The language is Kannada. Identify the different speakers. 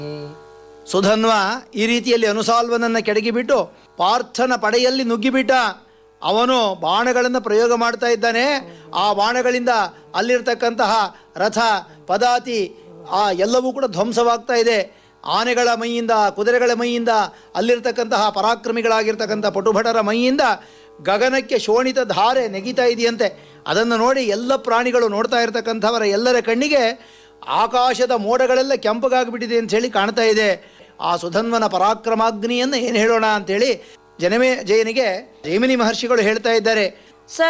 Speaker 1: ಸುಧನ್ವ ಈ ರೀತಿಯಲ್ಲಿ ಅನುಸಾಲ್ವನನ್ನು ಕೆಡಗಿಬಿಟ್ಟು ಪಾರ್ಥನ ಪಡೆಯಲ್ಲಿ ನುಗ್ಗಿಬಿಟ್ಟ ಅವನು ಬಾಣಗಳನ್ನು ಪ್ರಯೋಗ ಮಾಡ್ತಾ ಇದ್ದಾನೆ ಆ ಬಾಣಗಳಿಂದ ಅಲ್ಲಿರ್ತಕ್ಕಂತಹ ರಥ ಪದಾತಿ ಆ ಎಲ್ಲವೂ ಕೂಡ ಧ್ವಂಸವಾಗ್ತಾ ಇದೆ ಆನೆಗಳ ಮೈಯಿಂದ ಕುದುರೆಗಳ ಮೈಯಿಂದ ಅಲ್ಲಿರ್ತಕ್ಕಂತಹ ಪರಾಕ್ರಮಿಗಳಾಗಿರ್ತಕ್ಕಂಥ ಪಟುಭಟರ ಮೈಯಿಂದ ಗಗನಕ್ಕೆ ಶೋಣಿತ ಧಾರೆ ನೆಗಿತಾ ಇದೆಯಂತೆ ಅದನ್ನು ನೋಡಿ ಎಲ್ಲ ಪ್ರಾಣಿಗಳು ನೋಡ್ತಾ ಇರತಕ್ಕಂಥವರ ಎಲ್ಲರ ಕಣ್ಣಿಗೆ ಆಕಾಶದ ಮೋಡಗಳೆಲ್ಲ ಕೆಂಪಗಾಗ್ಬಿಟ್ಟಿದೆ ಅಂತ ಹೇಳಿ ಕಾಣ್ತಾ ಇದೆ ಆ ಸುಧನ್ವನ ಪರಾಕ್ರಮಾಗ್ನಿಯನ್ನು ಏನು ಹೇಳೋಣ ಅಂತೇಳಿ ಜನಮೇ ಜಯನಿಗೆ ಜೈಮಿನಿ ಮಹರ್ಷಿಗಳು ಹೇಳ್ತಾ ಇದ್ದಾರೆ